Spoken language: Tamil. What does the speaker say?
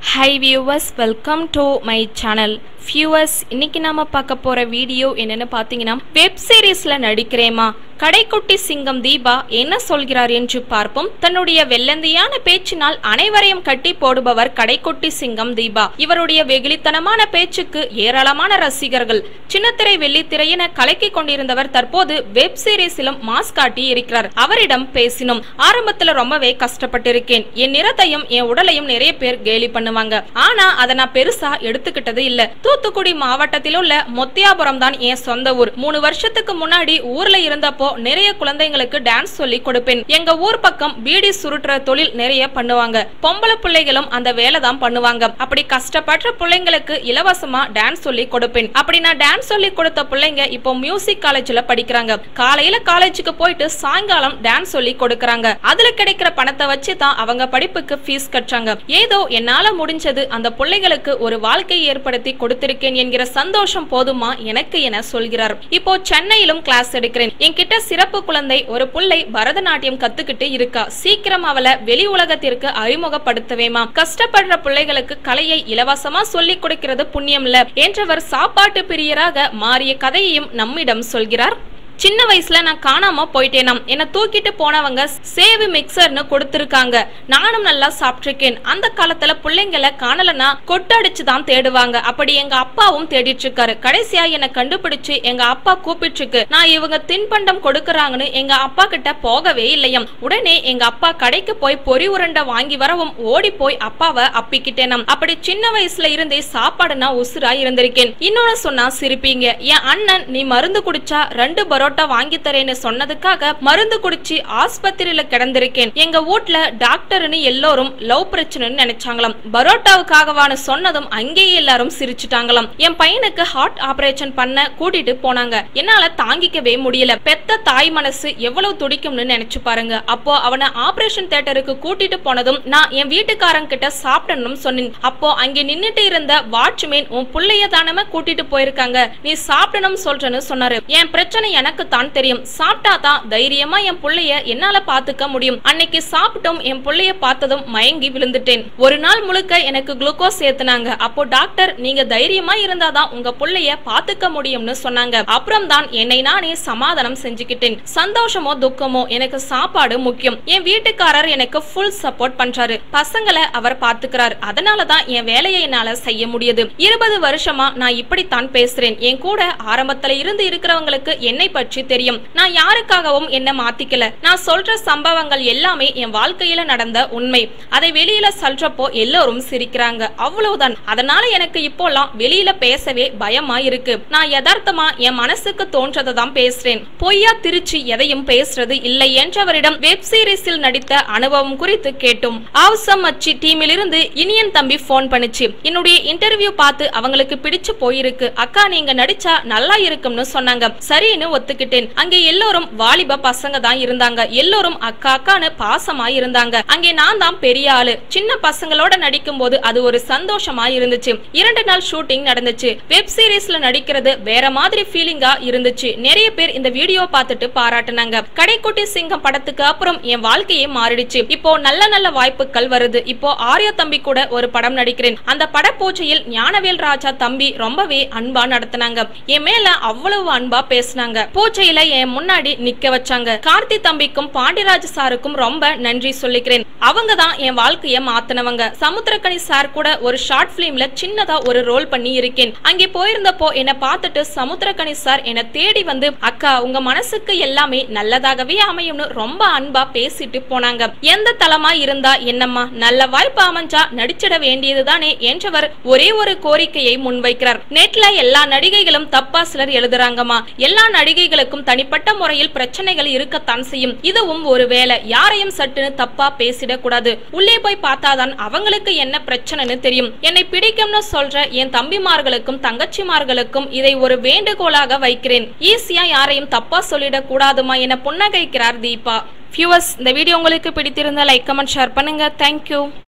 high viewers welcome to my channel viewers இன்னைக்கு நாம பார்க்க போற வீடியோ என்னன்னு பார்த்தீங்கன்னா வெப் சீரிஸ்ல நடிக்கிறேமா கடைக்குட்டி சிங்கம் தீபா என்ன சொல்கிறார் என்று பார்ப்போம் தன்னுடைய வெள்ளந்தியான பேச்சினால் அனைவரையும் கட்டி போடுபவர் கடைக்குட்டி சிங்கம் தீபா இவருடைய வெகுளித்தனமான பேச்சுக்கு ஏராளமான ரசிகர்கள் சின்னத்திரை வெள்ளித்திரையென கலக்கி கொண்டிருந்தவர் தற்போது வெப் சீரிஸிலும் மாஸ் காட்டி இருக்கிறார் அவரிடம் பேசினோம் ஆரம்பத்துல ரொம்பவே கஷ்டப்பட்டிருக்கேன் என் நிறத்தையும் என் உடலையும் நிறைய பேர் கேலி பண்ணுவாங்க ஆனா அதை நான் பெருசா எடுத்துக்கிட்டது இல்ல தூத்துக்குடி மாவட்டத்தில் உள்ள மொத்தியாபுரம் தான் என் சொந்த ஊர் மூணு வருஷத்துக்கு முன்னாடி ஊர்ல இருந்தப்போ நிறைய குழந்தைங்களுக்கு டான்ஸ் சொல்லி கொடுப்பேன் எங்க ஊர் பக்கம் பீடி சுருட்டுற தொழில் நிறைய பண்ணுவாங்க பொம்பளை பிள்ளைகளும் அந்த வேலை தான் பண்ணுவாங்க அப்படி கஷ்டப்படுற பிள்ளைங்களுக்கு இலவசமா டான்ஸ் சொல்லி கொடுப்பேன் அப்படி நான் டான்ஸ் சொல்லி கொடுத்த பிள்ளைங்க இப்போ மியூசிக் காலேஜ்ல படிக்கிறாங்க காலையில காலேஜுக்கு போயிட்டு சாயங்காலம் டான்ஸ் சொல்லி கொடுக்கறாங்க அதுல கிடைக்கிற பணத்தை வச்சு தான் அவங்க படிப்புக்கு ஃபீஸ் கட்டுறாங்க ஏதோ என்னால முடிஞ்சது அந்த பிள்ளைகளுக்கு ஒரு வாழ்க்கை ஏற்படுத்தி கொடுத்திருக்கேன் என்கிற சந்தோஷம் போதுமா எனக்கு என சொல்கிறார் இப்போ சென்னையிலும் கிளாஸ் எடுக்கிறேன் என்கிட்ட சிறப்பு குழந்தை ஒரு புள்ளை பரதநாட்டியம் கத்துக்கிட்டு இருக்கா சீக்கிரம் அவளை வெளி உலகத்திற்கு அறிமுகப்படுத்தவேமா கஷ்டப்படுற பிள்ளைகளுக்கு கலையை இலவசமா சொல்லி கொடுக்கிறது புண்ணியம் இல்ல என்றவர் சாப்பாட்டு பிரியராக மாறிய கதையையும் நம்மிடம் சொல்கிறார் சின்ன வயசுல நான் காணாம போயிட்டேனாம் என்ன தூக்கிட்டு போனவங்க சேவு மிக்சர்னு கொடுத்திருக்காங்க நானும் நல்லா சாப்பிட்டிருக்கேன் அந்த காலத்துல பிள்ளைங்களை காணலனா கொட்டடிச்சு தான் தேடுவாங்க அப்படி எங்க அப்பாவும் தேடிட்டு இருக்காரு கடைசியா என்ன கண்டுபிடிச்சு எங்க அப்பா கூப்பிட்டு இருக்கு நான் இவங்க தின்பண்டம் கொடுக்கறாங்கன்னு எங்க அப்பா கிட்ட போகவே இல்லையாம் உடனே எங்க அப்பா கடைக்கு போய் பொறி உருண்டை வாங்கி வரவும் ஓடி போய் அப்பாவை அப்பிக்கிட்டேனாம் அப்படி சின்ன வயசுல இருந்தே சாப்பாடு நான் உசுரா இருந்திருக்கேன் இன்னொன்னு சொன்னா சிரிப்பீங்க என் அண்ணன் நீ மருந்து குடிச்சா ரெண்டு பரோட்டா வாங்கி தரேன்னு சொன்னதுக்காக மருந்து குடிச்சு ஆஸ்பத்திரியில கிடந்திருக்கேன் எங்க வீட்ல டாக்டர்னு எல்லோரும் லவ் பிரச்சனைன்னு நினைச்சாங்களாம் பரோட்டாவுக்காகவான்னு சொன்னதும் அங்கேயே எல்லாரும் சிரிச்சுட்டாங்களாம் என் பையனுக்கு ஹார்ட் ஆபரேஷன் பண்ண கூட்டிட்டு போனாங்க என்னால தாங்கிக்கவே முடியல பெத்த தாய் மனசு எவ்வளவு துடிக்கும்னு நினைச்சு பாருங்க அப்போ அவனை ஆபரேஷன் தியேட்டருக்கு கூட்டிட்டு போனதும் நான் என் வீட்டுக்காரங்க கிட்ட சாப்பிடணும் சொன்னேன் அப்போ அங்கே நின்னுட்டு இருந்த வாட்ச்மேன் உன் புள்ளைய தானமே கூட்டிட்டு போயிருக்காங்க நீ சாப்பிடணும் சொல்றேன்னு சொன்னாரு என் பிரச்சனை எனக்கு தான் தெரியும் சாப்பிட்டா தான் தைரியமா என் புள்ளைய என்னால பாத்துக்க முடியும் அன்னைக்கு சாப்பிட்டும் என் புள்ளைய பார்த்ததும் மயங்கி விழுந்துட்டேன் ஒரு நாள் முழுக்க எனக்கு குளுக்கோஸ் ஏத்துனாங்க அப்போ டாக்டர் நீங்க தைரியமா இருந்தாதான் உங்க புள்ளைய பாத்துக்க முடியும்னு சொன்னாங்க அப்புறம் தான் என்னை நானே சமாதானம் செஞ்சுக்கிட்டேன் சந்தோஷமோ துக்கமோ எனக்கு சாப்பாடு முக்கியம் என் வீட்டுக்காரர் எனக்கு ஃபுல் சப்போர்ட் பண்றாரு பசங்களை அவர் பாத்துக்கிறார் அதனாலதான் என் வேலையை என்னால செய்ய முடியுது இருபது வருஷமா நான் இப்படித்தான் பேசுறேன் என் கூட ஆரம்பத்துல இருந்து இருக்கிறவங்களுக்கு என்னை பற்றி தெரியும் நான் யாருக்காகவும் என்ன மாத்திக்கல நான் சொல்ற சம்பவங்கள் எல்லாமே என் வாழ்க்கையில நடந்த உண்மை அதை வெளியில சொல்றப்போ எல்லோரும் சிரிக்கிறாங்க அவ்வளவுதான் அதனால எனக்கு இப்போலாம் வெளியில பேசவே பயமா இருக்கு நான் யதார்த்தமா என் மனசுக்கு தோன்றதை தான் பேசுறேன் பொய்யா திருச்சி எதையும் பேசுறது இல்லை என்றவரிடம் வெப் சீரிஸில் நடித்த அனுபவம் குறித்து கேட்டோம் ஆவசம் அச்சி டீமில் இருந்து இனியன் தம்பி போன் பண்ணுச்சு என்னுடைய இன்டர்வியூ பார்த்து அவங்களுக்கு பிடிச்சு போயிருக்கு அக்கா நீங்க நடிச்சா நல்லா இருக்கும்னு சொன்னாங்க சரின்னு ஒத்துக்கிட்டேன் அங்கே எல்லோரும் வாலிப பசங்க தான் இருந்தாங்க எல்லோரும் அக்கா அக்கான்னு பாசமா இருந்தாங்க அங்கே நான் தான் பெரிய ஆளு சின்ன பசங்களோட நடிக்கும் போது அது ஒரு சந்தோஷமா இருந்துச்சு இரண்டு நாள் ஷூட்டிங் நடந்துச்சு வெப் சீரிஸ்ல நடிக்கிறது வேற மாதிரி ஃபீலிங்கா இருந்துச்சு நிறைய பேர் இந்த வீடியோ பார்த்துட்டு பாராட்டுனாங்க கடைக்குட்டி சிங்கம் படத்துக்கு அப்புறம் என் வாழ்க்கையே மாறிடுச்சு இப்போ நல்ல நல்ல வாய்ப்புகள் வருது இப்போ ஆர்யா தம்பி கூட ஒரு படம் நடிக்கிறேன் அந்த பட பூஜையில் ஞானவேல் ராஜா தம்பி ரொம்பவே அன்பா நடத்தினாங்க என் மேல அவ்வளவு அன்பா பேசினாங்க பூஜையில என் முன்னாடி நிக்க வச்சாங்க கார்த்தி தம்பிக்கும் பாண்டியராஜ் சாருக்கும் ரொம்ப நன்றி சொல்லிக்கிறேன் அவங்க தான் என் வாழ்க்கைய மாத்தினவங்க சமுத்திரக்கனி சார் கூட ஒரு ஷார்ட் பிலிம்ல சின்னதா ஒரு ரோல் பண்ணி இருக்கேன் அங்கே போயிருந்தப்போ என்ன பார்த்துட்டு சமுத்திரக்கனி சார் என்ன தேடி வந்து அக்கா உங்க மனசுக்கு எல்லாமே நல்லதாகவே அமையும்னு ரொம்ப அன்பா பேசிட்டு போனாங்க எந்த தளமா இருந்தா என்னம்மா நல்ல வாய்ப்பு அமைஞ்சா நடிச்சிட வேண்டியதுதானே என்றவர் ஒரே ஒரு கோரிக்கையை முன்வைக்கிறார் நெட்ல எல்லா நடிகைகளும் தப்பா சிலர் எழுதுறாங்கம்மா எல்லா நடிகைகளுக்கும் தனிப்பட்ட முறையில் பிரச்சனைகள் இருக்கத்தான் செய்யும் இதுவும் ஒரு வேலை யாரையும் சட்டுன்னு தப்பா பேசிடக்கூடாது உள்ளே போய் பார்த்தாதான் அவங்களுக்கு என்ன பிரச்சனைன்னு தெரியும் என்னை பிடிக்கும்னு சொல்ற என் தம்பிமார்களுக்கும் தங்கச்சிமார்களுக்கும் இதை ஒரு வேண்டுகோளாக வைக்கிறேன் ஈஸியா யாரையும் தப்பா சொல்லிடக் கூடாதுமா என புன்னகைக்கிறார் தீபா வியூவர்ஸ் இந்த வீடியோ உங்களுக்கு பிடித்திருந்தா லைக் கமெண்ட் ஷேர் பண்ணுங்க தேங்க்யூ